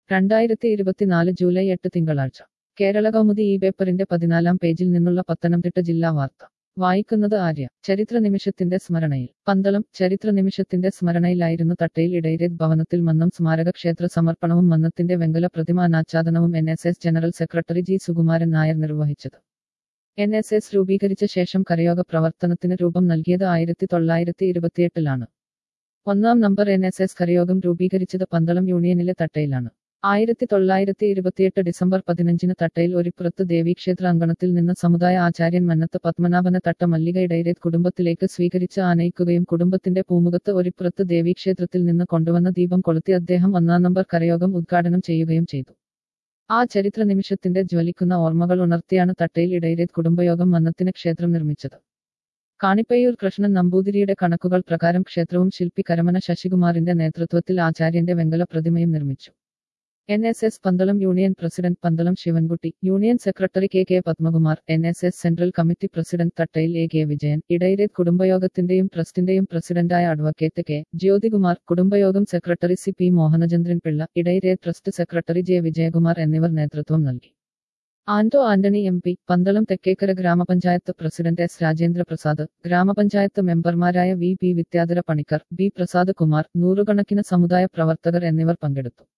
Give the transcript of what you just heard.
രണ്ടായിരത്തി ഇരുപത്തിനാല് ജൂലൈ എട്ട് തിങ്കളാഴ്ച കേരള കൗമുദി ഈ പേപ്പറിന്റെ പതിനാലാം പേജിൽ നിന്നുള്ള പത്തനംതിട്ട ജില്ലാ വാർത്ത വായിക്കുന്നത് ആര്യ ചരിത്ര നിമിഷത്തിന്റെ സ്മരണയിൽ പന്തളം ചരിത്ര നിമിഷത്തിന്റെ സ്മരണയിലായിരുന്നു തട്ടയിൽ ഇടയിരേത് ഭവനത്തിൽ മന്നം സ്മാരക ക്ഷേത്ര സമർപ്പണവും മന്നത്തിന്റെ വെങ്കല പ്രതിമ അനാച്ഛാദനവും N S S general secretary G Sukumaran Nair നിർവഹിച്ചത് എൻ എസ് എസ് രൂപീകരിച്ച ശേഷം കരയോഗ പ്രവർത്തനത്തിന് രൂപം നൽകിയത് ആയിരത്തി തൊള്ളായിരത്തി ഇരുപത്തിയെട്ടിലാണ് ഒന്നാം നമ്പർ എൻ എസ് എസ് കരയോഗം രൂപീകരിച്ചത് പന്തളം യൂണിയനിലെ തട്ടയിലാണ് ആയിരത്തി തൊള്ളായിരത്തി ഇരുപത്തിയെട്ട് ഡിസംബർ പതിനഞ്ചിന് തട്ടയിൽ ഒരിപ്പുറത്ത് ദേവീക്ഷേത്ര അങ്കണത്തിൽ നിന്ന് സമുദായ ആചാര്യൻ മന്നത്ത് പത്മനാഭന തട്ട മല്ലിക ഇടയിരേത് കുടുംബത്തിലേക്ക് സ്വീകരിച്ച് ആനയിക്കുകയും കുടുംബത്തിന്റെ പൂമുഖത്ത് ഒരിപ്പുറത്ത് ദേവീക്ഷേത്രത്തിൽ നിന്ന് കൊണ്ടുവന്ന ദീപം കൊളുത്തി അദ്ദേഹം ഒന്നാം നമ്പർ കരയോഗം ഉദ്ഘാടനം ചെയ്യുകയും ചെയ്തു ആ ചരിത്ര നിമിഷത്തിന്റെ ജ്വലിക്കുന്ന ഓർമ്മകൾ ഉണർത്തിയാണ് തട്ടയിൽ ഇടയിരേത് കുടുംബയോഗം മന്നത്തിന് ക്ഷേത്രം നിർമ്മിച്ചത് കാണിപ്പയ്യൂർ കൃഷ്ണൻ നമ്പൂതിരിയുടെ കണക്കുകൾ പ്രകാരം ക്ഷേത്രവും ശില്പി കരമന ശശികുമാറിന്റെ നേതൃത്വത്തിൽ ആചാര്യന്റെ വെങ്കല പ്രതിമയും നിർമ്മിച്ചു N S S Pandalam union president Pandalam Sivankutty union secretary K K Padmakumar N S S central committee president Thattayil A K Vijayan Edayireth കുടുംബയോഗത്തിന്റെയും ട്രസ്റ്റിന്റെയും പ്രസിഡന്റായ അഡ്വക്കേറ്റ് കെ ജ്യോതികുമാർ കുടുംബയോഗം secretary C P Mohanachandran Pillai Edayireth trust secretary J Vijayakumar എന്നിവർ നേതൃത്വം നൽകി ആന്റോ ആന്റണി എം പി പന്തളം തെക്കേക്കര ഗ്രാമപഞ്ചായത്ത് പ്രസിഡന്റ് എസ് രാജേന്ദ്ര പ്രസാദ് ഗ്രാമപഞ്ചായത്ത് മെമ്പർമാരായ V P Vidyadhara Panicker B Prasad Kumar നൂറുകണക്കിന് സമുദായ പ്രവർത്തകർ എന്നിവർ പങ്കെടുത്തു